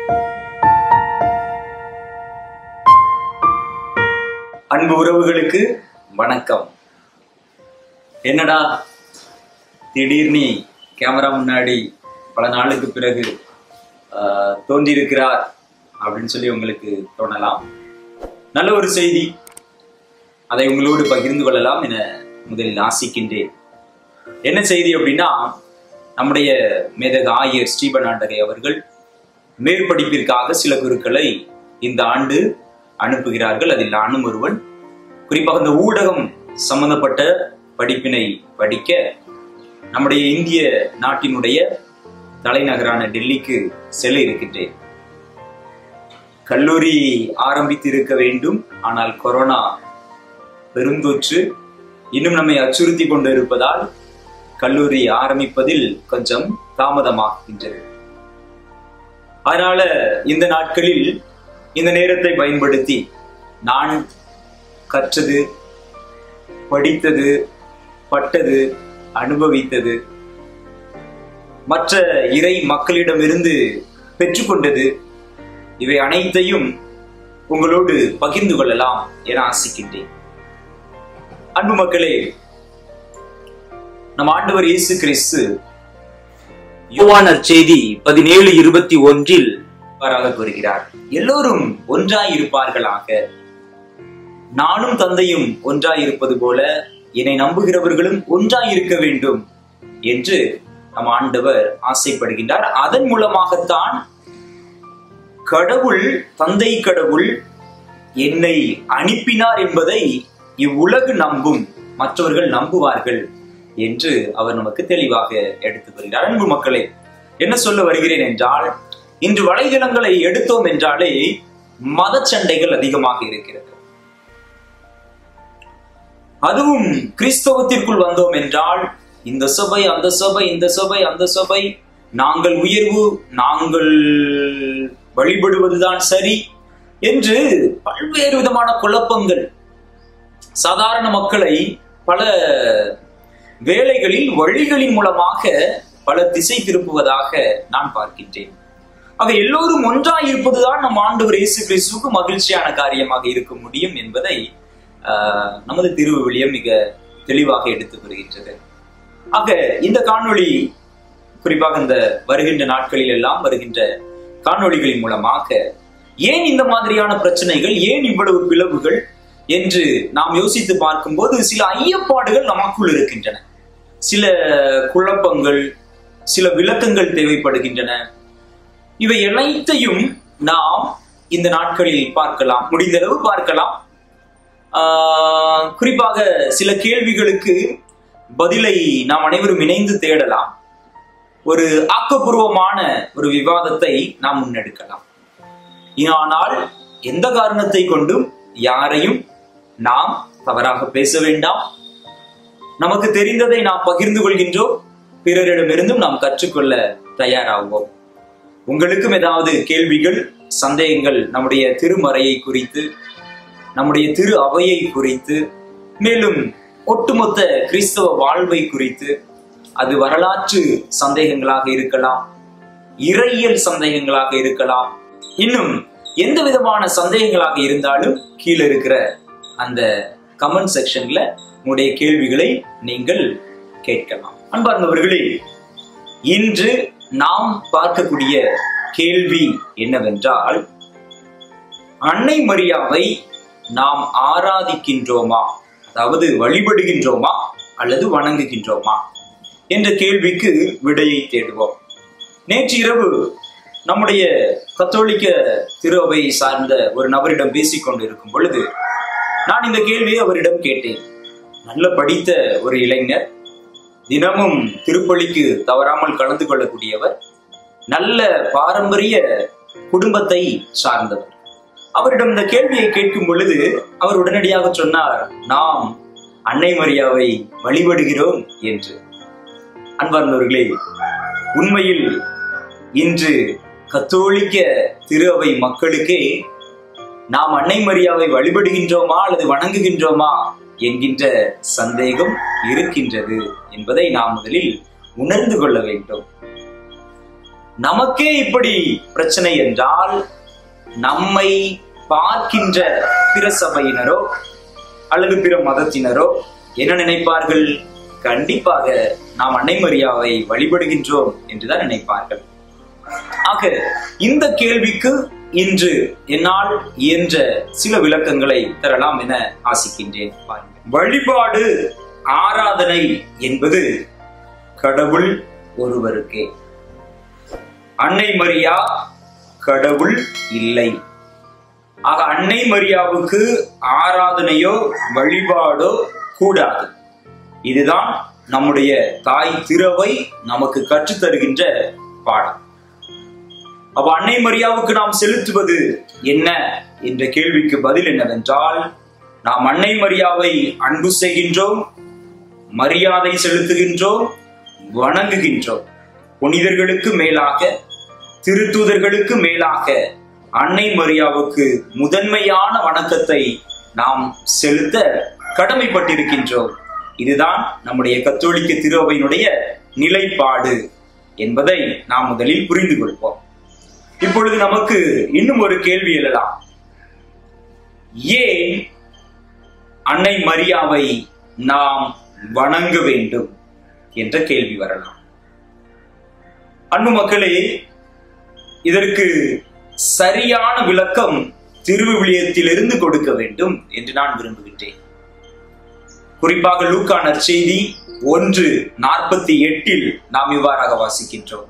அன்பு உறவுகளுக்கு வணக்கம் என்னடா திடீர்னு கேமரா முன்னாடி பல நாளுக்கு பிறகு ஆஹ், தோன்றியிருக்கிறார் அப்படின்னு சொல்லி உங்களுக்கு தோணலாம் நல்ல ஒரு செய்தி அதை உங்களோடு பகிர்ந்து கொள்ளலாம் என முதலில் ஆசிக்கின்றேன் என்ன செய்தி அப்படின்னா நம்முடைய மேதக ஆயர் ஸ்ரீபன் ஆண்டகை அவர்கள் மேற்படிப்பிற்காக சில குருக்களை இந்த ஆண்டு அனுப்புகிறார்கள் அதில் நானும் ஒருவன் குறிப்பாக இந்த ஊடகம் சம்பந்தப்பட்ட படிப்பினை படிக்க நம்முடைய இந்திய நாட்டினுடைய தலைநகரான டெல்லிக்கு செல்ல இருக்கின்றேன் கல்லூரி ஆரம்பித்து இருக்க வேண்டும் ஆனால் கொரோனா பெருந்தொற்று இன்னும் நம்மை அச்சுறுத்தி கொண்டு இருப்பதால் கல்லூரி ஆரம்பிப்பதில் கொஞ்சம் தாமதமாகின்றது அதனால இந்த நாட்களில் இந்த நேரத்தை பயன்படுத்தி நான் கற்றது படித்தது பட்டது அனுபவித்தது மற்ற இறை மக்களிடமிருந்து பெற்றுக்கொண்டது இவை அனைத்தையும் உங்களோடு பகிர்ந்து கொள்ளலாம் என ஆசிக்கின்றேன் அன்பு மக்களே நம் ஆண்டவர் இயேசு கிறிஸ்து யோவானர் செய்தி பதினேழு இருபத்தி ஒன்றில் இவ்வாறாக கூறுகிறார் எல்லோரும் ஒன்றாய் இருப்பார்களாக நானும் தந்தையும் ஒன்றாய் இருப்பது போல என்னை நம்புகிறவர்களும் ஒன்றாய் இருக்க வேண்டும் என்று நம் ஆண்டவர் ஆசைப்படுகின்றார் அதன் மூலமாகத்தான் கடவுள் தந்தை கடவுள் என்னை அனுப்பினார் என்பதை இவ்வுலகு நம்பும் மற்றவர்கள் நம்புவார்கள் என்று அவர் நமக்கு தெளிவாக எடுத்து வருகிறார் அன்பு மக்களே என்ன சொல்ல வருகிறேன் என்றால் இன்று வலைதளங்களை எடுத்தோம் என்றாலே மத சண்டைகள் அதிகமாக இருக்கிறது அதுவும் கிறிஸ்தவத்திற்குள் வந்தோம் என்றால் இந்த சபை அந்த சபை இந்த சபை அந்த சபை நாங்கள் உயர்வு நாங்கள் வழிபடுவதுதான் சரி என்று பல்வேறு விதமான குழப்பங்கள் சாதாரண மக்களை பல வேலைகளில் வழிகளின் மூலமாக பல திசை திருப்புவதாக நான் பார்க்கின்றேன் ஆக எல்லோரும் ஒன்றாய் இருப்பதுதான் நம் ஆண்டவர் இயேசு கிறிஸ்துவுக்கு மகிழ்ச்சியான காரியமாக இருக்க முடியும் என்பதை ஆஹ், நமது திருவிவிலியம் மிக தெளிவாக எடுத்து வருகின்றது ஆக இந்த காணொளி குறிப்பாக இந்த வருகின்ற நாட்களில் எல்லாம் வருகின்ற காணொளிகளின் மூலமாக ஏன் இந்த மாதிரியான பிரச்சனைகள் ஏன் இவ்வளவு பிளவுகள் என்று நாம் யோசித்து பார்க்கும்போது சில ஐயப்பாடுகள் நமக்குள் இருக்கின்றன சில குழப்பங்கள் சில விளக்கங்கள் தேவைப்படுகின்றன இவை அனைத்தையும் நாம் இந்த நாட்களில் பார்க்கலாம் முடிந்தளவு பார்க்கலாம் ஆஹ், குறிப்பாக சில கேள்விகளுக்கு பதிலை நாம் அனைவரும் இணைந்து தேடலாம் ஒரு ஆக்கப்பூர்வமான ஒரு விவாதத்தை நாம் முன்னெடுக்கலாம் ஆனால் எந்த காரணத்தை கொண்டும் யாரையும் நாம் தவறாக பேச வேண்டாம் நமக்கு தெரிந்ததை நாம் பகிர்ந்து கொள்கின்றோம் பிறரிடமிருந்தும் நாம் கற்றுக்கொள்ள தயாராகுவோம் உங்களுக்கும் ஏதாவது கேள்விகள் சந்தேகங்கள் நம்முடைய திருமறையை குறித்து நம்முடைய திரு அவையை குறித்து மேலும் ஒட்டுமொத்த கிறிஸ்தவ வாழ்வை குறித்து அது வரலாற்று சந்தேகங்களாக இருக்கலாம் இறையியல் சந்தேகங்களாக இருக்கலாம் இன்னும் எந்த விதமான சந்தேகங்களாக இருந்தாலும் கீழே இருக்கிற அந்த கமெண்ட் செக்ஷன்ல உங்களுடைய கேள்விகளை நீங்கள் கேட்கலாம் அன்பார்ந்தவர்களே இன்று நாம் பார்க்கக்கூடிய கேள்வி என்னவென்றால் அன்னை மரியாவை நாம் ஆராதிக்கின்றோமா அதாவது வழிபடுகின்றோமா அல்லது வணங்குகின்றோமா என்ற கேள்விக்கு விடையை தேடுவோம் நேற்று இரவு நம்முடைய கத்தோலிக்க திரு அவை சார்ந்த ஒரு நபரிடம் பேசிக் கொண்டிருக்கும் பொழுது நான் இந்த கேள்வியை அவரிடம் கேட்டேன் நல்ல படித்த ஒரு இளைஞர் தினமும் திருப்பலிக்கு தவறாமல் கலந்து கொள்ளக்கூடியவர் நல்ல பாரம்பரிய குடும்பத்தை சார்ந்தவர் அவரிடம் இந்த கேள்வியை கேட்கும் பொழுது அவர் உடனடியாக சொன்னார் நாம் அன்னை மரியாவை வழிபடுகிறோம் என்று அன்பார்ந்தவர்களே உண்மையில் இன்று கத்தோலிக்க திரு அவை மக்களுக்கே நாம் அன்னை மரியாவை வழிபடுகின்றோமா அல்லது வணங்குகின்றோமா என்கின்ற சந்தேகம் இருக்கின்றது என்பதை நாம் முதலில் உணர்ந்து கொள்ள வேண்டும் நமக்கே இப்படி பிரச்சனை என்றால் நம்மை பார்க்கின்ற பிற சபையினரோ அல்லது பிற மதத்தினரோ என்ன நினைப்பார்கள் கண்டிப்பாக நாம் அன்னை மரியாவை வழிபடுகின்றோம் என்றுதான் நினைப்பார்கள் ஆக இந்த கேள்விக்கு இன்று என்னால் இயன்ற சில விளக்கங்களை தரலாம் என ஆசிக்கின்றேன் வழிபாடு ஆராதனை என்பது கடவுள் ஒருவருக்கே அன்னை மரியா கடவுள் இல்லை ஆக அன்னை மரியாவுக்கு ஆராதனையோ வழிபாடோ கூடாது இதுதான் நம்முடைய தாய் திரவை நமக்கு கற்றுத்தருகின்ற பாடம் அப்ப அன்னை மரியாவுக்கு நாம் செலுத்துவது என்ன என்ற கேள்விக்கு பதில் என்னவென்றால் நாம் அன்னை மரியாவை அன்பு செய்கின்றோம் மரியாதை செலுத்துகின்றோம் வணங்குகின்றோம் புனிதர்களுக்கு மேலாக திருத்தூதர்களுக்கு மேலாக அன்னை மரியாவுக்கு முதன்மையான வணக்கத்தை நாம் செலுத்த கடமைப்பட்டிருக்கின்றோம் இதுதான் நம்முடைய கத்தோலிக்க திருவையினுடைய நிலைப்பாடு என்பதை நாம் முதலில் புரிந்து கொள்வோம் இப்பொழுது நமக்கு இன்னும் ஒரு கேள்வி எழலாம் ஏன் அன்னை மரியாவை நாம் வணங்க வேண்டும் என்ற கேள்வி வரலாம் அன்பு மக்களே இதற்கு சரியான விளக்கம் திருவிவிலியத்திலிருந்து கொடுக்க வேண்டும் என்று நான் விரும்புகின்றேன் குறிப்பாக லூக்கா நற்செய்தி ஒன்று நாற்பத்தி எட்டில் நாம் இவ்வாறாக வாசிக்கின்றோம்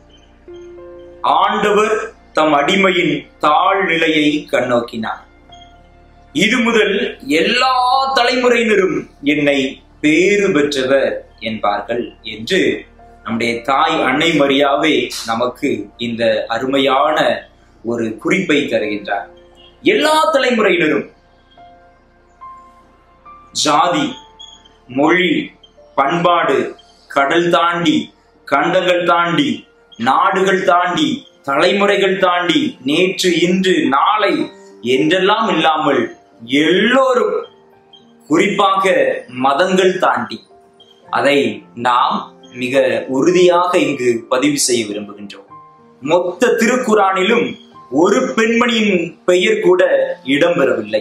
ஆண்டவர் தம் அடிமையின் தாழ் நிலையை கண்ணோக்கினார் இது முதல் எல்லா தலைமுறையினரும் என்னை பேறு பெற்றவர் என்பார்கள் என்று நம்முடைய தாய் அன்னை மரியாவே நமக்கு இந்த அருமையான ஒரு குறிப்பை தருகின்றார் எல்லா தலைமுறையினரும் ஜாதி மொழி பண்பாடு கடல் தாண்டி கண்டங்கள் தாண்டி நாடுகள் தாண்டி தலைமுறைகள் தாண்டி நேற்று இன்று நாளை என்றெல்லாம் இல்லாமல் எல்லோரும் குறிப்பாக மதங்கள் தாண்டி அதை நாம் மிக உறுதியாக இங்கு பதிவு செய்ய விரும்புகின்றோம் மொத்த திருக்குறானிலும் ஒரு பெண்மணியின் பெயர் கூட இடம்பெறவில்லை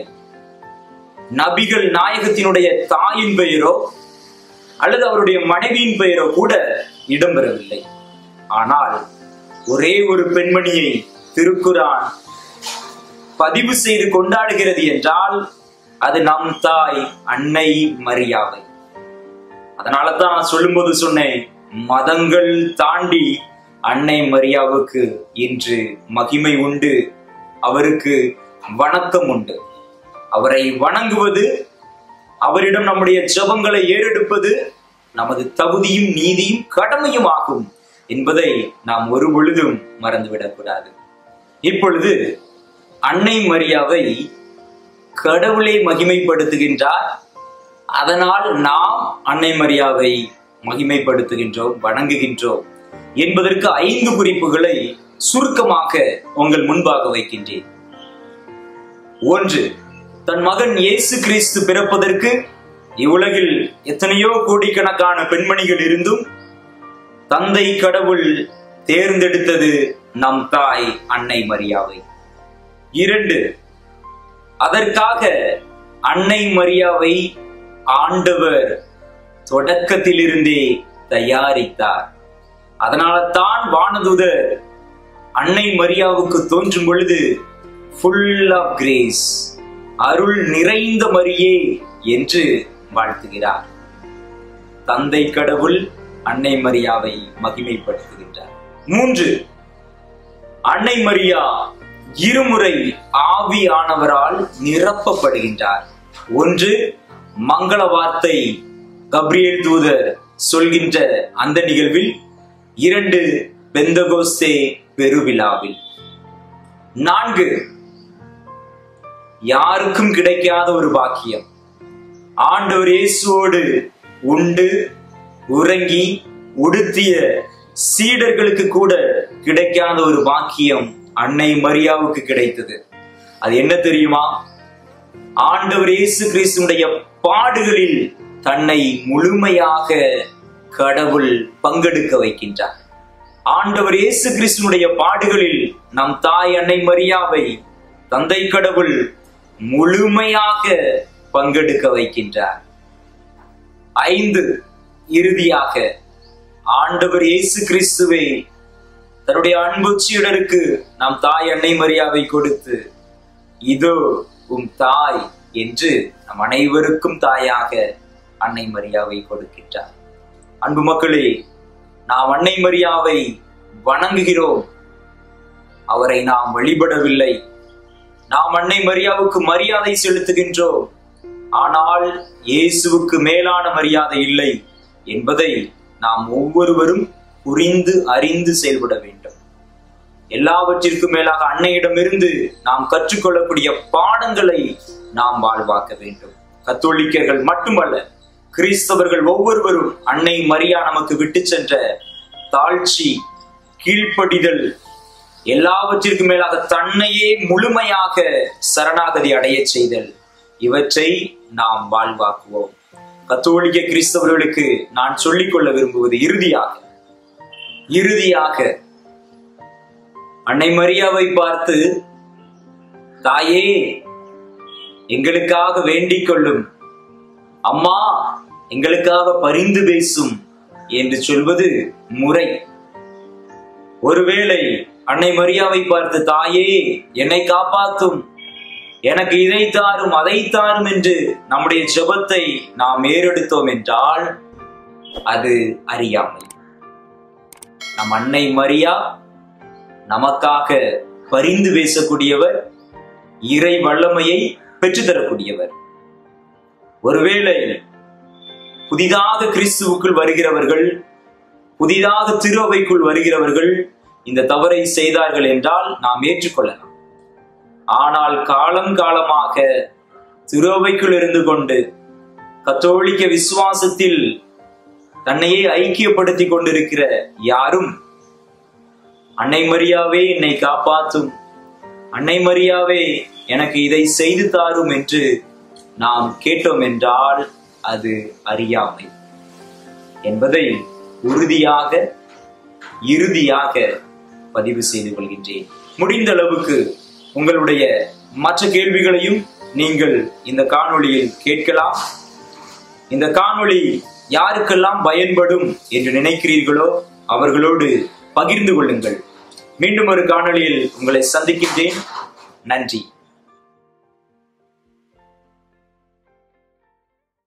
நபிகள் நாயகத்தினுடைய தாயின் பெயரோ அல்லது அவருடைய மனைவியின் பெயரோ கூட இடம்பெறவில்லை ஆனால் ஒரே ஒரு பெண்மணியை திருக்குரான் பதிவு செய்து கொண்டாடுகிறது என்றால் அது நம் தாய் அன்னை மரியாவை அதனால தான் நான் சொல்லும்போது சொன்னேன் மதங்கள் தாண்டி அன்னை மரியாவுக்கு இன்று மகிமை உண்டு அவருக்கு வணக்கம் உண்டு அவரை வணங்குவது அவரிடம் நம்முடைய ஜபங்களை ஏறெடுப்பது நமது தகுதியும் நீதியும் கடமையும் ஆகும் என்பதை நாம் ஒரு பொழுதும் மறந்துவிடக்கூடாது இப்பொழுது அன்னை மரியாவை கடவுளை மகிமைப்படுத்துகின்றார் அதனால் நாம் அன்னை மரியாவை மகிமைப்படுத்துகின்றோம் வணங்குகின்றோம் என்பதற்கு ஐந்து குறிப்புகளை சுருக்கமாக உங்கள் முன்பாக வைக்கின்றேன் ஒன்று தன் மகன் இயேசு கிறிஸ்து பிறப்பதற்கு இவ்வுலகில் எத்தனையோ கோடிக்கணக்கான பெண்மணிகள் இருந்தும் தந்தை கடவுள் தேர்ந்தெடுத்தது நம் தாய் அன்னை மரியாவை இரண்டு அதற்காக அன்னை மரியாவை ஆண்டவர் தொடக்கத்திலிருந்தே தயாரித்தார் அதனால தான் வானதுதர் அன்னை மரியாவுக்கு தோன்றும் பொழுது ஃபுல் ஆஃப் கிரேஸ் அருள் நிறைந்த மரியே என்று வாழ்த்துகிறார் தந்தை கடவுள் அன்னை மரியாவை மகிமைப்படுத்துகின்றார் மூன்று அன்னை மரியா இருமுறை ஆவியானவரால் நிரப்பப்படுகின்றார் ஒன்று மங்கள வார்த்தை கப்ரியேல் தூதர் சொல்கின்ற அந்த நிகழ்வில் இரண்டு பெந்தகோஸ்தே பெருவிழாவில் நான்கு யாருக்கும் கிடைக்காத ஒரு பாக்கியம் ஆண்டவர் இயேசுவோடு உண்டு உறங்கி உடுத்திய சீடர்களுக்கு கூட கிடைக்காத ஒரு பாக்கியம் அன்னை மரியாவுக்கு கிடைத்தது அது என்ன தெரியுமா ஆண்டவர் இயேசு கிறிஸ்துடைய பாடுகளில் தன்னை முழுமையாக கடவுள் பங்கெடுக்க வைக்கின்றார் ஆண்டவர் இயேசு கிறிஸ்துனுடைய பாடுகளில் நம் தாய் அன்னை மரியாவை தந்தை கடவுள் முழுமையாக பங்கெடுக்க வைக்கின்றார் ஐந்து இறுதியாக ஆண்டவர் இயேசு கிறிஸ்துவை தன்னுடைய அன்பு சீடருக்கு நாம் தாய் அன்னை மரியாவை கொடுத்து இதோ உம் தாய் என்று நம் அனைவருக்கும் தாயாக அன்னை மரியாவை கொடுக்கின்றார் அன்பு மக்களே நாம் அன்னை மரியாவை வணங்குகிறோம் அவரை நாம் வழிபடவில்லை நாம் அன்னை மரியாவுக்கு மரியாதை செலுத்துகின்றோம் ஆனால் இயேசுவுக்கு மேலான மரியாதை இல்லை என்பதை நாம் ஒவ்வொருவரும் புரிந்து அறிந்து செயல்பட வேண்டும் எல்லாவற்றிற்கும் மேலாக அன்னையிடமிருந்து நாம் கற்றுக்கொள்ளக்கூடிய பாடங்களை நாம் வாழ்வாக்க வேண்டும் கத்தோலிக்கர்கள் மட்டுமல்ல கிறிஸ்தவர்கள் ஒவ்வொருவரும் அன்னை மரியா நமக்கு விட்டு சென்ற தாழ்ச்சி கீழ்ப்படிதல் எல்லாவற்றிற்கும் மேலாக தன்னையே முழுமையாக சரணாகதி அடைய செய்தல் இவற்றை நாம் வாழ்வாக்குவோம் கத்தோலிக்க கிறிஸ்தவர்களுக்கு நான் சொல்லிக்கொள்ள விரும்புவது இறுதியாக இறுதியாக அன்னை மரியாவை பார்த்து தாயே எங்களுக்காக வேண்டிக் கொள்ளும் அம்மா எங்களுக்காக பரிந்து பேசும் என்று சொல்வது முறை ஒருவேளை அன்னை மரியாவை பார்த்து தாயே என்னை காப்பாற்றும் எனக்கு இதை தாரும் அதை தாரும் என்று நம்முடைய ஜெபத்தை நாம் ஏறெடுத்தோம் என்றால் அது அறியாமை நம் அன்னை மரியா நமக்காக பரிந்து பேசக்கூடியவர் இறை வல்லமையை பெற்றுத்தரக்கூடியவர் ஒருவேளை புதிதாக கிறிஸ்துவுக்குள் வருகிறவர்கள் புதிதாக திருவைக்குள் வருகிறவர்கள் இந்த தவறை செய்தார்கள் என்றால் நாம் ஏற்றுக்கொள்ளலாம் ஆனால் காலம் காலமாக திருவைக்குள் இருந்து கொண்டு கத்தோலிக்க விசுவாசத்தில் தன்னையே ஐக்கியப்படுத்திக் கொண்டிருக்கிற யாரும் அன்னை மரியாவே என்னை காப்பாற்றும் அன்னை மரியாவே எனக்கு இதை செய்து தாரும் என்று நாம் கேட்டோம் என்றால் அது அறியாமை என்பதை உறுதியாக இறுதியாக பதிவு செய்து கொள்கின்றேன் முடிந்த அளவுக்கு உங்களுடைய மற்ற கேள்விகளையும் நீங்கள் இந்த காணொளியில் கேட்கலாம் இந்த காணொளி யாருக்கெல்லாம் பயன்படும் என்று நினைக்கிறீர்களோ அவர்களோடு பகிர்ந்து கொள்ளுங்கள் மீண்டும் ஒரு காணொளியில் உங்களை சந்திக்கின்றேன் நன்றி